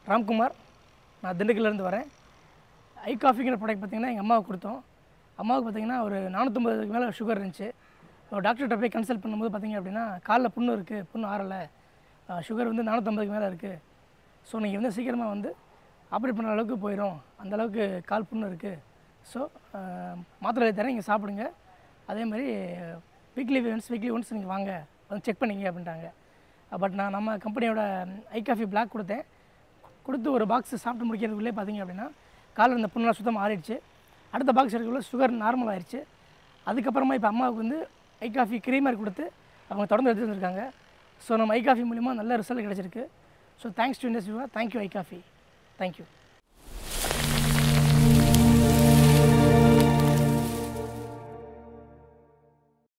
ராம்குமார் நான் திண்டுக்கல்லேருந்து வரேன் ஐ காஃபிங்கிற ப்ராடக்ட் பார்த்தீங்கன்னா எங்கள் அம்மாவுக்கு கொடுத்தோம் அம்மாவுக்கு பார்த்தீங்கன்னா ஒரு நானூற்றம்பதுக்கு மேலே சுகர் இருந்துச்சு ஒரு டாக்டர்கிட்ட போய் கன்சல்ட் பண்ணும்போது பார்த்தீங்க அப்படின்னா காலில் புண்ணு இருக்குது புண்ணு ஆறலை சுகர் வந்து நானூற்றம்பதுக்கு மேலே இருக்குது ஸோ நீங்கள் வந்து சீக்கிரமாக வந்து ஆப்ரேட் பண்ணுற அளவுக்கு போயிடும் அந்த அளவுக்கு கால் புண்ணு இருக்குது ஸோ மாத்திரை தரேன் நீங்கள் சாப்பிடுங்க அதே மாதிரி வீக்லி ஒன்ஸ் வீக்லி ஒன்ஸ் நீங்கள் வாங்க வந்து செக் பண்ணிங்க அப்படின்ட்டாங்க பட் நான் நம்ம கம்பெனியோட ஐ காஃபி பிளாக் கொடுத்தேன் கொடுத்து ஒரு பாக்ஸ் சாப்பிட்டு முடிக்கிறதுக்குள்ளே பார்த்தீங்க அப்படின்னா காலில் இந்த புண்ணெல்லாம் சுத்தமாக ஆறிடுச்சு அடுத்த பாக்ஸ் எடுக்கக்குள்ள சுகர் நார்மல் ஆயிடுச்சு அதுக்கப்புறமா இப்போ அம்மாவுக்கு வந்து ஐ காஃபி க்ரீமர் கொடுத்து அவங்க தொடர்ந்து எடுத்துட்டு வந்திருக்காங்க ஸோ நம்ம ஐ காஃபி மூலிமா நல்ல ரிசல்ட் கிடச்சிருக்கு ஸோ தேங்க்ஸ் டு இண்டஸ்ட்ரிவா தேங்க்யூ ஐ காஃபி தேங்க்யூ